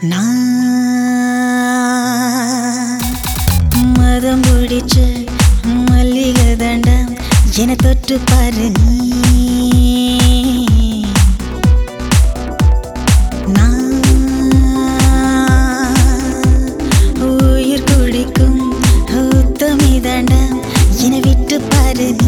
நான் மதம் பிடிச்ச மல்லிகை தண்டம் என தொட்டு பாரு நீ நான் உயிர் குடிக்கும் உத்தமி தண்டம் என விட்டு பாரு நீ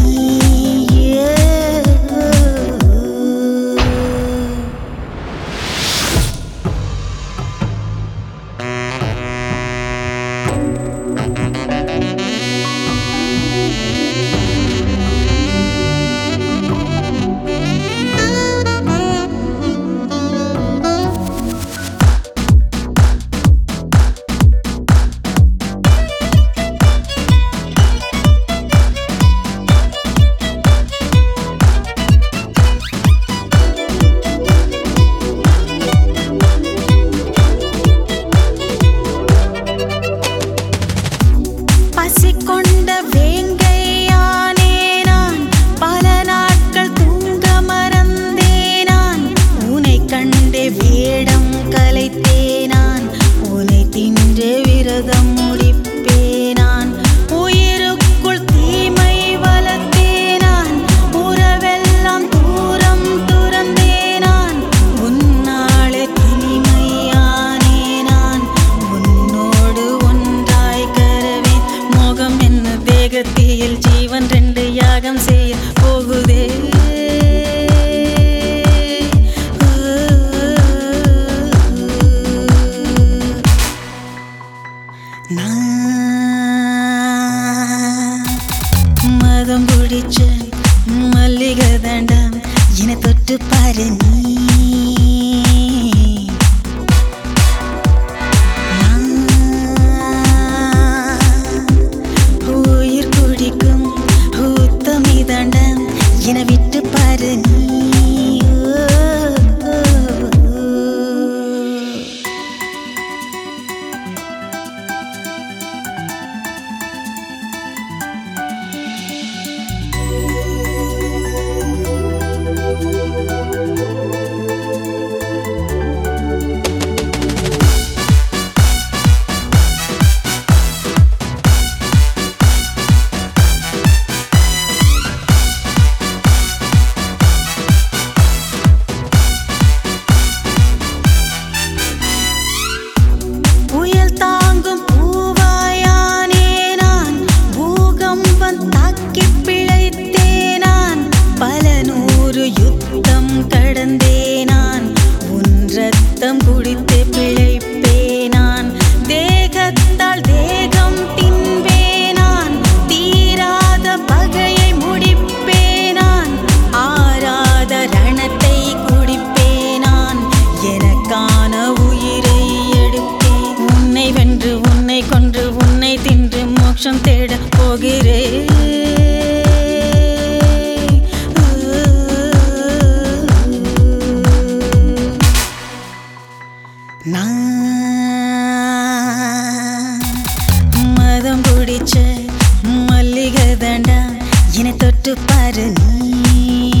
பசி கொண்ட வேங்கையானே நான் பல நாட்கள் தூங்க மறந்தே நான் உனை கண்டே வேடம் கலைத்தே நான் உனை தின்று விரதம் முடிப்பே நான் உயிருக்குள் தீமை வளர்த்தே நான் உறவெல்லாம் தூரம் துறந்தே நான் உன்னாலே தனிமையானே நான் உன்னோடு ஒன்றாய் கரவேன் மோகம் என்ன தேகத்தில் ஜீவன் ரெண்டு யாகம் செய்ய போகுதே நான் மதம் பிடிச்ச மல்லிகை தண்டம் என தொட்டு பாரு நீ நான் உயிர் குடிக்கும் உத்தமி தண்டம் என விட்டு பாரு நீ ஓ, ஓ, ஓ. புயல் தாங்கும் பூவாயானே நான் பூகம்பம் தாக்கி பிழைத்தே நான் பல நூறு யுத்தம் கடந்தே நான் உன் ரத்தம் குடித்து பிழைப்பே நான் தேகத்தால் தேகம் தின்பே நான் தீராத பகையை முடிப்பே நான் ஆராத ரணத்தை குடிப்பே நான் எனக்கான உயிரை எடுப்பேன் உன்னை வென்று உன்னை கொன்று உன்னை தின்று மோட்சம் தேட போகிறேன் நான் மதம் பிடிச்ச மல்லிகை தண்டம் என தொட்டு பாரு நீ